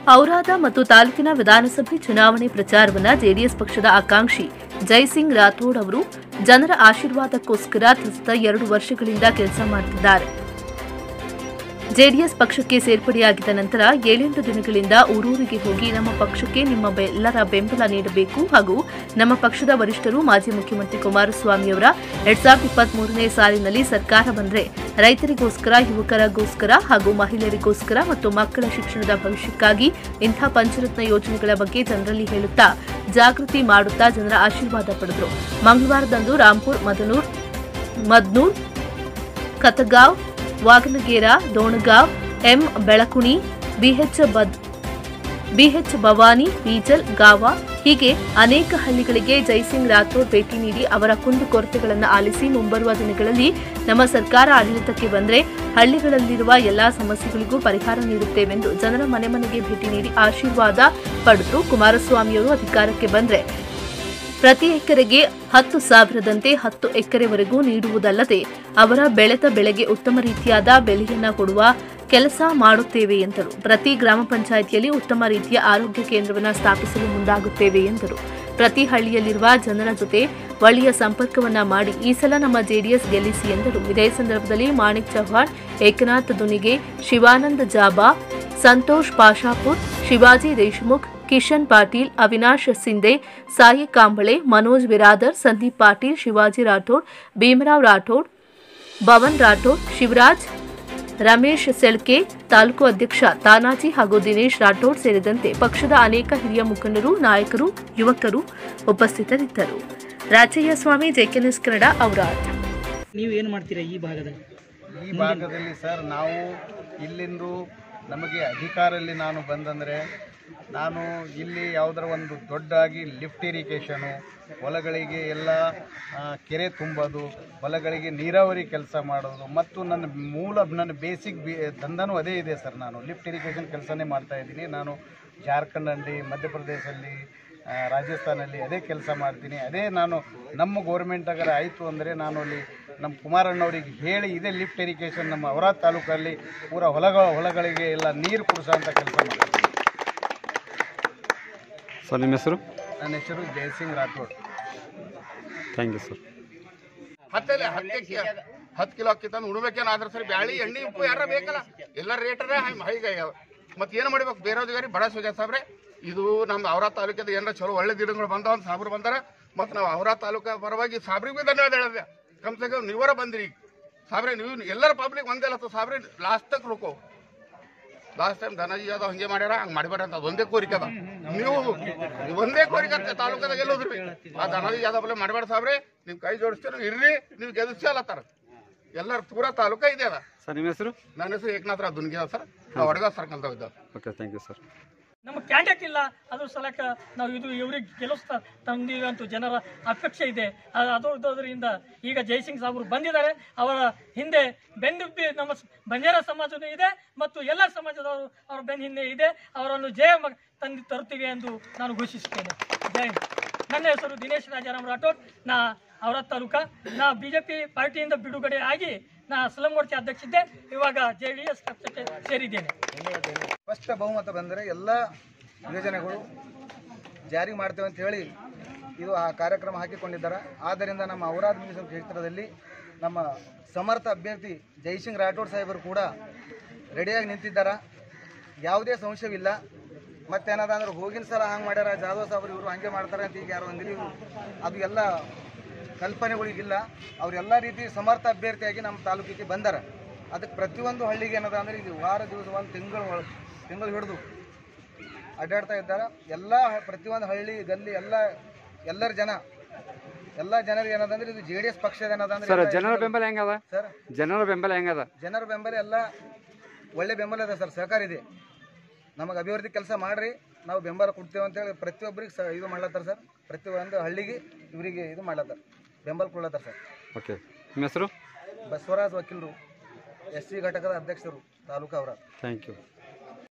ಔರಾದ ಮತ್ತು ತಾಲೂಕಿನ ವಿಧಾನಸಭೆ ಚುನಾವಣೆ ಪ್ರಚಾರವನ್ನ ಜೆಡಿಎಸ್ ಪಕ್ಷದ ಆಕಾಂಕ್ಷಿ ಜೈಸಿಂಗ್ ರಾಥೋಡ್ ಅವರು ಜನರ ಆಶೀರ್ವಾದಕ್ಕೋಸ್ಕರ ಸತತ ಎರಡು ವರ್ಷಗಳಿಂದ ಕೆಲಸ ಮಾಡುತ್ತಿದ್ದಾರೆ ಜೆಡಿಎಸ್ ಪಕ್ಷಕ್ಕೆ ಸೇರ್ಪಡೆಯಾಗಿದ್ದ ನಂತರ ಏಳೆಂಟು ದಿನಗಳಿಂದ ಊರೂರಿಗೆ ಹೋಗಿ ನಮ್ಮ ಪಕ್ಷಕ್ಕೆ ನಿಮ್ಮ ಬೆ- ಎಲ್ಲರ ಬೆಂಬಲ ನೀಡಬೇಕು ಹಾಗೂ ನಮ್ಮ ಪಕ್ಷದ ವರಿಷ್ಠರು ಮಾಜಿ ಮುಖ್ಯಮಂತ್ರಿ ಕುಮಾರಸ್ವಾಮಿಯವರ ಎರಡ್ ಸಾವಿರದ ಇಪ್ಪತ್ಮೂರನೇ ಸಾಲಿನಲ್ಲಿ ಸರ್ಕಾರ ಬಂದರೆ ರೈತರಿಗೋಸ್ಕರ ಯುವಕರಿಗೋಸ್ಕರ ಹಾಗೂ ಮಹಿಳೆಯರಿಗೋಸ್ಕರ ಮತ್ತು ಮಕ್ಕಳ ಶಿಕ್ಷಣದ ಭವಿಷ್ಯಕ್ಕಾಗಿ ಇಂಥ ಪಂಚರತ್ನ ಯೋಜನೆಗಳ ಬಗ್ಗೆ ಜನರಲ್ಲಿ ಹೇಳುತ್ತಾ ಜಾಗೃತಿ ಮಾಡುತ್ತಾ ಜನರ ಆಶೀರ್ವಾದ ಪಡೆದರು ಮಂಗಳವಾರದಂದು ರಾಂಪುರ್ ಮದನೂರ್ ಮದ್ನೂರ್ ಕತಗಾಂವ್ ವಾಗನಗೇರ ದೋಣಗಾಂವ್ ಎಂ ಬೆಳಕುಣಿ ಬಿಎಚ್ ಬದ್ ಬಿಎಚ್ ಭವಾನಿ ಬೀಜಲ್ ಗಾವ ಹೀಗೆ ಅನೇಕ ಹಳ್ಳಿಗಳಿಗೆ ಜೈಸಿಂಗ್ ರಾಥೋಡ್ ಭೇಟಿ ನೀಡಿ ಅವರ ಕುಂದುಕೊರತೆಗಳನ್ನು ಆಲಿಸಿ ಮುಂಬರುವ ದಿನಗಳಲ್ಲಿ ನಮ್ಮ ಸರ್ಕಾರ ಆಡಳಿತಕ್ಕೆ ಬಂದರೆ ಹಳ್ಳಿಗಳಲ್ಲಿರುವ ಎಲ್ಲಾ ಸಮಸ್ಯೆಗಳಿಗೂ ಪರಿಹಾರ ನೀಡುತ್ತೇವೆಂದು ಜನರ ಮನೆ ಮನೆಗೆ ಭೇಟಿ ನೀಡಿ ಆಶೀರ್ವಾದ ಪಡೆದು ಕುಮಾರಸ್ವಾಮಿಯವರು ಅಧಿಕಾರಕ್ಕೆ ಬಂದರೆ ಪ್ರತಿ ಎಕರೆಗೆ ಹತ್ತು ಸಾವಿರದಂತೆ ಹತ್ತು ಎಕರೆವರೆಗೂ ನೀಡುವುದಲ್ಲದೆ ಅವರ ಬೆಳೆದ ಬೆಳೆಗೆ ಉತ್ತಮ ರೀತಿಯಾದ ಬೆಲೆಯನ್ನ ಕೊಡುವ ಕೆಲಸ ಮಾಡುತ್ತೇವೆ ಎಂದರು ಪ್ರತಿ ಗ್ರಾಮ ಪಂಚಾಯಿತಿಯಲ್ಲಿ ಉತ್ತಮ ರೀತಿಯ ಆರೋಗ್ಯ ಕೇಂದ್ರವನ್ನು ಸ್ಥಾಪಿಸಲು ಮುಂದಾಗುತ್ತೇವೆ ಎಂದರು ಪ್ರತಿ ಹಳ್ಳಿಯಲ್ಲಿರುವ ಜನರ ಜೊತೆ ಒಳ್ಳೆಯ ಸಂಪರ್ಕವನ್ನ ಮಾಡಿ ಈ ಸಲ ನಮ್ಮ ಜೆಡಿಎಸ್ ಗೆಲ್ಲಿಸಿ ಎಂದರು ಇದೇ ಸಂದರ್ಭದಲ್ಲಿ ಮಾಣಿಕ್ ಚೌಹಾಣ್ ಏಕನಾಥ್ ದುನಿಗೆ ಶಿವಾನಂದ ಜಾಬಾ ಸಂತೋಷ್ ಪಾಶಾಪುರ್ ಶಿವಾಜಿ ದೇಶಮುಖ್ ಕಿಶನ್ ಪಾಟೀಲ್ ಅವಿನಾಶ್ ಸಿಂಧೆ ಸಾಯಿ ಕಾಂಬಳೆ ಮನೋಜ್ ಬಿರಾದರ್ ಸಂದೀಪ್ ಪಾಟೀಲ್ ಶಿವಾಜಿ ರಾಠೋಡ್ ಭೀಮರಾವ್ ರಾಠೋಡ್ ಭವನ್ ರಾಠೋಡ್ ಶಿವರಾಜ್ ರಮೇಶ್ ಸೆಳ್ಕೆ ತಾಲೂಕು ಅಧ್ಯಕ್ಷ ತಾನಾಜಿ ಹಾಗೂ ದಿನೇಶ್ ರಾಠೋಡ್ ಸೇರಿದಂತೆ ಪಕ್ಷದ ಅನೇಕ ಹಿರಿಯ ಮುಖಂಡರು ನಾಯಕರು ಯುವಕರು ಉಪಸ್ಥಿತರಿದ್ದರು ರಾಜಯ್ಯ ಸ್ವಾಮಿ ಜೆಕೆನ್ಎಸ್ ಕನ್ನಡ ಔರಾದ್ ನೀವು ಏನು ಮಾಡ್ತೀರಾ ಈ ಭಾಗದಲ್ಲಿ ಈ ಭಾಗದಲ್ಲಿ ಸರ್ ನಾವು ಇಲ್ಲಿಂದು ನಮಗೆ ಅಧಿಕಾರಲ್ಲಿ ನಾನು ಬಂದಂದರೆ ನಾನು ಇಲ್ಲಿ ಯಾವುದರ ಒಂದು ದೊಡ್ಡಾಗಿ ಲಿಫ್ಟ್ ಇರಿಗೇಷನು ಹೊಲಗಳಿಗೆ ಎಲ್ಲ ಆ, ಕೆರೆ ತುಂಬೋದು ಹೊಲಗಳಿಗೆ ನೀರಾವರಿ ಕೆಲಸ ಮಾಡೋದು ಮತ್ತು ನನ್ನ ಮೂಲ ನನ್ನ ಬೇಸಿಕ್ ಬಿ ದಂಧನೂ ಅದೇ ಇದೆ ಸರ್ ನಾನು ಲಿಫ್ಟ್ ಇರಿಗೇಷನ್ ಕೆಲಸನೇ ಮಾಡ್ತಾ ಇದ್ದೀನಿ ನಾನು ಜಾರ್ಖಂಡಲ್ಲಿ ಮಧ್ಯಪ್ರದೇಶಲ್ಲಿ ಆ, ರಾಜಸ್ಥಾನಲ್ಲಿ ಅದೇ ಕೆಲಸ ಮಾಡ್ತೀನಿ ಅದೇ ನಾನು ನಮ್ಮ ಗೌರ್ಮೆಂಟ್ ಅಗರ ಆಯಿತು ಅಂದರೆ ನಾನು ಅಲ್ಲಿ ನಮ್ಮ ಕುಮಾರಣ್ಣವರಿಗೆ ಹೇಳಿ ಇದೇ ಲಿಫ್ಟ್ ಇರಿಗೇಷನ್ ನಮ್ಮ ಔರಾದ್ ತಾಲೂಕಲ್ಲಿ ಪೂರ ಹೊಲಗ ಹೊಲಗಳಿಗೆ ಎಲ್ಲ ನೀರು ಕುಡಿಸೋಂಥ ಕೆಲಸ ಮಾಡ್ತೀನಿ ಸರ್ ನಿಮ್ಮ ಹೆಸರು ನನ್ನ ಹೆಸರು Jaysingh Rathod thank you sir ಹತ್ತಲ್ಲಿ ಹತ್ತಕ್ಕೆ ಹತ್ತು ಕಿಲೋ ಅಕ್ಕಿ ತಂದು ಉಣ್ಬೇಕೇನಾದ್ರೆ ಸರಿ ಬ್ಯಾಳಿ ಎಣ್ಣೆ ಉಪ್ಪು ಯಾರ ಬೇಕಲ್ಲ ಎಲ್ಲ ರೇಟರೇ ಹೈಗೆ ಮತ್ತೆ ಏನು ಮಾಡ್ಬೇಕು ಬೇರೋದ್ಗಾರಿ ಬಡ ಸುಜಾ ಸಾಬ್ರೆ ಇದು ನಮ್ಮ ಔರಾ ತಾಲೂಕದ ಏನಾರ ಚಲೋ ಒಳ್ಳೆ ದಿನಗಳು ಬಂದಾವ ಅಂತ ಸಾಬ್ರು ಬಂದಾರ ಮತ್ತು ನಾವು ಔರಾ ತಾಲೂಕ ಪರವಾಗಿ ಸಾಬ್ರಿಗೆ ಧನ್ಯವಾದ ಹೇಳಿದೆ ಕಮ್ ಸೆ ಕಮ್ ನೀವರ ಬಂದ್ರಿ ಈಗ ಸಾಬ್ರೆ ನೀವು ಎಲ್ಲರ ಪಬ್ಲಿಕ್ ಒಂದೇ ಅಲ್ಲ ಸಾಬ್ರೆ ಲಾಸ್ಟ್ ತಕ್ ರುಕೋ ಲಾಸ್ಟ್ ಟೈಮ್ ಧನಾಜಿ ಯಾದವ್ ಹಂಗೆ ಮಾಡ್ಯಾರ ಹಂಗೆ ಮಾಡಬೇಡ ಅಂತ ಅದೊಂದೇ ಕೋರಿಕೆ ಅದ ನೀವು ನೀವು ಒಂದೇ ಕೋರಿಕೆ ಅಂತ ತಾಲೂಕದಾಗ ಎಲ್ಲೋದ್ರಿ ಆ ಧನಾಜಿ ಯಾದವ್ ಬಲ್ಲ ಮಾಡಬೇಡ ಸಾಬ್ರೆ ನೀವು ಕೈ ಜೋಡಿಸ್ತೀರ ಇರ್ರಿ ನೀವು ಗೆದಿಸ್ಲತ್ತಾರ ಎಲ್ಲರ ಪೂರಾ ತಾಲೂಕ ಇದೆ ಅದ ಸರ್ ನಿಮ್ಮ ಹೆಸರು ನನ್ನ ಹೆಸರು ಏಕನಾಥ್ ದುನ್ಗಿದ ಸರ್ ನಾವು ವಡಗ ಸರ್ಕಲ್ದಾಗ ಇದ್ದಾವೆ ಓಕೆ ಥ್ಯಾಂಕ್ ಯು ಸರ್ ನಮ್ಮ ಕ್ಯಾಂಡಿಡೇಟ್ ಇಲ್ಲ ಅದ್ರ ಸಲಕ ನಾವು ಇದು ಇವ್ರಿಗೆ ಗೆಲ್ಲಿಸ್ತಾ ತಂದಿವಂತೂ ಜನರ ಅಪೇಕ್ಷೆ ಇದೆ ಅ- ಅದರಿಂದ ಈಗ ಜಯಸಿಂಗ್ ಸಾಬ್ರು ಬಂದಿದ್ದಾರೆ ಅವರ ಹಿಂದೆ ಬೆನ್ನುಬ್ಬಿ ನಮ್ಮ ಸ- ಬಂಜಾರ ಸಮಾಜದ ಇದೆ ಮತ್ತು ಎಲ್ಲ ಸಮಾಜದವರು ಅವರ ಬೆನ್ನ ಹಿಂದೆ ಇದೆ ಅವರನ್ನು ಜಯ ಮ- ತಂದು ತರುತ್ತೀವಿ ಎಂದು ನಾನು ಘೋಷಿಸುತ್ತೇನೆ ಜಯ ಹಿಂದ್. ನನ್ನ ಹೆಸರು ದಿನೇಶ್ ರಾಜಾರಾಮ್ ರಾಠೋಡ್ ನಾ ಅವರ ತಾಲೂಕ ನಾ ಬಿಜೆಪಿ ಪಾರ್ಟಿಯಿಂದ ಬಿಡುಗಡೆ ಆಗಿ ನಾ ಸ್ಲಂ ಮೋರ್ಚಾ ಅಧ್ಯಕ್ಷ ಇದ್ದೆ ಇವಾಗ ಜೆ ಡಿ ಎಸ್ ಪಕ್ಷಕ್ಕೆ ಸೇರಿದ್ದೇನೆ ಸ್ಪಷ್ಟ ಬಹುಮತ ಬಂದರೆ ಎಲ್ಲ ಯೋಜನೆಗಳು ಜಾರಿ ಮಾಡ್ತೇವೆ ಅಂತ ಹೇಳಿ ಇದು ಆ ಕಾರ್ಯಕ್ರಮ ಹಾಕಿಕೊಂಡಿದ್ದಾರೆ ಆದ್ದರಿಂದ ನಮ್ಮ ಔರಾದ್ ಮೀಸಲು ಕ್ಷೇತ್ರದಲ್ಲಿ ನಮ್ಮ ಸಮರ್ಥ ಅಭ್ಯರ್ಥಿ ಜೈಸಿಂಗ್ ರಾಠೋಡ್ ಸಾಹೇಬರು ಕೂಡ ರೆಡಿಯಾಗಿ ನಿಂತಿದ್ದಾರೆ ಯಾವುದೇ ಸಂಶಯವಿಲ್ಲ ಮತ್ತೇನದ ಅಂದ್ರೆ ಹೋಗಿನ ಸಲ ಹಂಗೆ ಮಾಡ್ಯಾರ ಜಾಧವ್ ಸಾಹೇಬರು ಇವರು ಹಂಗೆ ಮಾಡ್ತಾರೆ ಅಂತ ಈಗ ಯಾರು ಅಂದಿರಿ ಇವ್ರು ಅದು ಎಲ್ಲ ಕಲ್ಪನೆಗಳಿಗಿಲ್ಲ ಅವರೆಲ್ಲ ರೀತಿ ಸಮರ್ಥ ಅಭ್ಯರ್ಥಿಯಾಗಿ ನಮ್ಮ ತಾಲೂಕಿಗೆ ಬಂದಾರ ಅದಕ್ಕೆ ಪ್ರತಿಯೊಂದು ಹಳ್ಳಿಗೆ ಏನದ ಅಂದ್ರೆ ಇದು ವಾರ ದಿವಸ ಒಂದು ತಿಂಗಳು ಒಳ- ತಿಂಗಳು ಹಿಡಿದು ಅಡ್ಡಾಡ್ತಾ ಇದ್ದಾರೆ ಎಲ್ಲ ಹ- ಪ್ರತಿಯೊಂದು ಹಳ್ಳಿ ಗಲ್ಲಿ ಎಲ್ಲ ಎಲ್ಲರ ಜನ ಎಲ್ಲ ಜನರಿಗೆ ಏನದಂದ್ರೆ ಇದು ಜೆ ಡಿ ಎಸ್ ಪಕ್ಷದ ಏನದಂದ್ರೆ ಸರ್ ಎಲ್ಲ- ಜನರ ಬೆಂಬಲ ಹೆಂಗದ ಸರ್ ಜನರ ಬೆಂಬಲ ಹೆಂಗದ ಜನರ ಬೆಂಬಲ ಎಲ್ಲ ಒಳ್ಳೆ ಬೆಂಬಲ ಇದೆ ಸರ್ ಸಹಕಾರ ಇದೆ ನಮಗೆ ಅಭಿವೃದ್ಧಿ ಕೆಲಸ ಮಾಡ್ರಿ ನಾವು ಬೆಂಬಲ ಕೊಡ್ತೇವೆ ಅಂತೇಳಿ ಪ್ರತಿಯೊಬ್ಬರಿಗೆ ಸ ಇದು ಮಾಡ್ಲತ್ತಾರ ಸರ್ ಪ್ರತಿಯೊಂದು ಹಳ್ಳಿಗೆ ಇವರಿಗೆ ಇದು ಮಾಡ್ಲತ್ತಾರ ಬೆಂಬಲ ಕೊಡ್ಲತ್ತಾರ ಸರ್ ಓಕೆ ನಿಮ್ಮ ಹೆಸರು ಬಸವರಾಜ್ ವಕೀಲರು ಎಸ್ ಸಿ ಘಟಕದ ಅಧ್ಯಕ್ಷರು ತಾಲೂಕು ಅವರ ಥ್ಯಾಂಕ್ ಯು